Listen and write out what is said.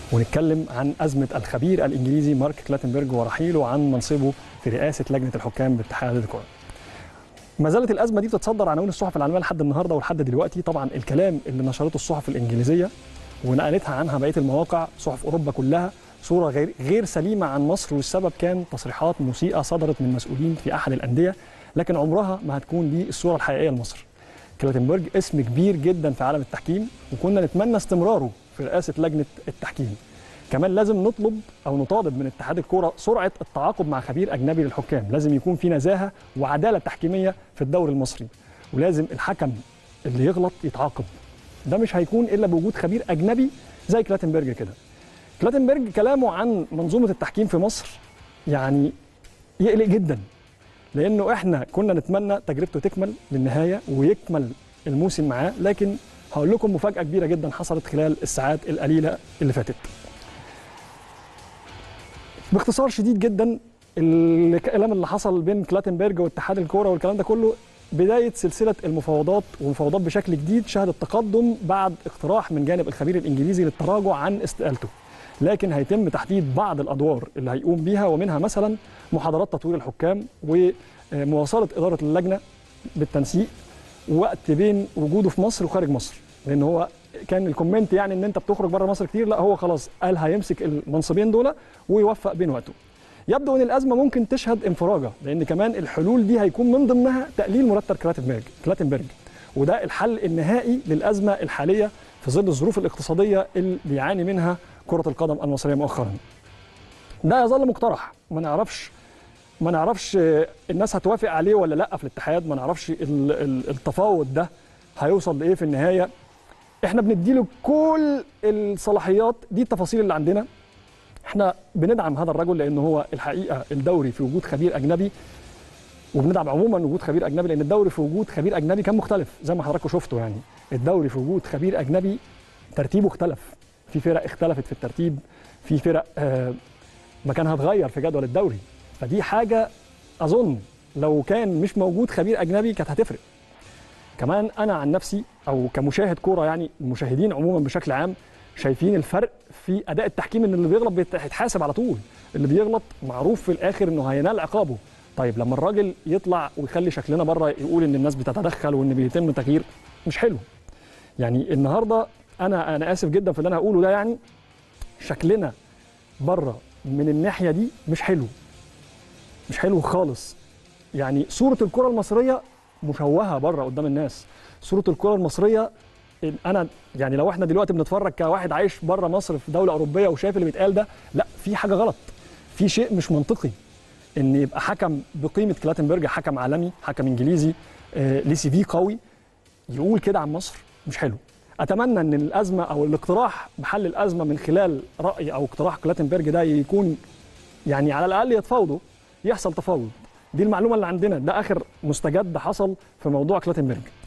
ونتكلم عن ازمه الخبير الانجليزي مارك كلاتنبرج ورحيله عن منصبه في رئاسه لجنه الحكام باتحاد الكره. ما زالت الازمه دي بتتصدر عناوين الصحف العالميه لحد النهارده ولحد دلوقتي طبعا الكلام اللي نشرته الصحف الانجليزيه ونقلتها عنها بقيه المواقع صحف اوروبا كلها صوره غير غير سليمه عن مصر والسبب كان تصريحات مسيئه صدرت من مسؤولين في احد الانديه لكن عمرها ما هتكون دي الصوره الحقيقيه لمصر. كلاتنبرج اسم كبير جدا في عالم التحكيم وكنا نتمنى استمراره في رئاسه لجنه التحكيم. كمان لازم نطلب او نطالب من اتحاد الكوره سرعه التعاقد مع خبير اجنبي للحكام، لازم يكون في نزاهه وعداله تحكيميه في الدوري المصري ولازم الحكم اللي يغلط يتعاقب. ده مش هيكون الا بوجود خبير اجنبي زي كلاتنبرج كده. كلاتنبرج كلامه عن منظومه التحكيم في مصر يعني يقلق جدا لانه احنا كنا نتمنى تجربته تكمل للنهايه ويكمل الموسم معاه لكن هقول لكم مفاجاه كبيره جدا حصلت خلال الساعات القليله اللي فاتت. باختصار شديد جدا الكلام اللي حصل بين كلاتنبرج واتحاد الكوره والكلام ده كله بدايه سلسله المفاوضات ومفاوضات بشكل جديد شهدت تقدم بعد اقتراح من جانب الخبير الانجليزي للتراجع عن استقالته. لكن هيتم تحديد بعض الادوار اللي هيقوم بيها ومنها مثلا محاضرات تطوير الحكام ومواصله اداره اللجنه بالتنسيق وقت بين وجوده في مصر وخارج مصر لان هو كان الكومنت يعني ان انت بتخرج بره مصر كتير لا هو خلاص قال هيمسك المنصبين دول ويوفق بين وقته يبدو ان الازمه ممكن تشهد انفراجه لان كمان الحلول دي هيكون من ضمنها تقليل مرتب كلاتنبرج كلاتنبرج وده الحل النهائي للازمه الحاليه في ظل الظروف الاقتصاديه اللي بيعاني منها كره القدم المصريه مؤخرا ده يظل مقترح ما نعرفش ما نعرفش الناس هتوافق عليه ولا لا في الاتحاد ما نعرفش التفاوض ده هيوصل لايه في النهايه احنا بنديله كل الصلاحيات دي التفاصيل اللي عندنا احنا بندعم هذا الرجل لان هو الحقيقه الدوري في وجود خبير اجنبي وبندعم عموما وجود خبير اجنبي لان الدوري في وجود خبير اجنبي كان مختلف زي ما حضراتكم شفتوا يعني الدوري في وجود خبير اجنبي ترتيبه اختلف في فرق اختلفت في الترتيب في فرق آه مكانها اتغير في جدول الدوري فدي حاجه اظن لو كان مش موجود خبير اجنبي كانت هتفرق كمان انا عن نفسي او كمشاهد كوره يعني المشاهدين عموما بشكل عام شايفين الفرق في اداء التحكيم ان اللي بيغلط بيتحاسب على طول اللي بيغلط معروف في الاخر انه هينال عقابه طيب لما الراجل يطلع ويخلي شكلنا بره يقول ان الناس بتتدخل وان بيتم تغيير مش حلو يعني النهارده انا انا اسف جدا في اللي انا هقوله ده يعني شكلنا بره من الناحيه دي مش حلو مش حلو خالص يعني صوره الكره المصريه مشوهه بره قدام الناس صوره الكره المصريه انا يعني لو احنا دلوقتي بنتفرج كواحد عايش بره مصر في دوله اوروبيه وشايف اللي بيتقال ده لا في حاجه غلط في شيء مش منطقي ان يبقى حكم بقيمه كلاتنبرج حكم عالمي حكم انجليزي آه ليه سي في قوي يقول كده عن مصر مش حلو اتمنى ان الازمه او الاقتراح بحل الازمه من خلال راي او اقتراح كلاتنبرج ده يكون يعني على الاقل يتفاوضوا يحصل تفاوض دي المعلومه اللي عندنا ده اخر مستجد حصل في موضوع كلاتنبرج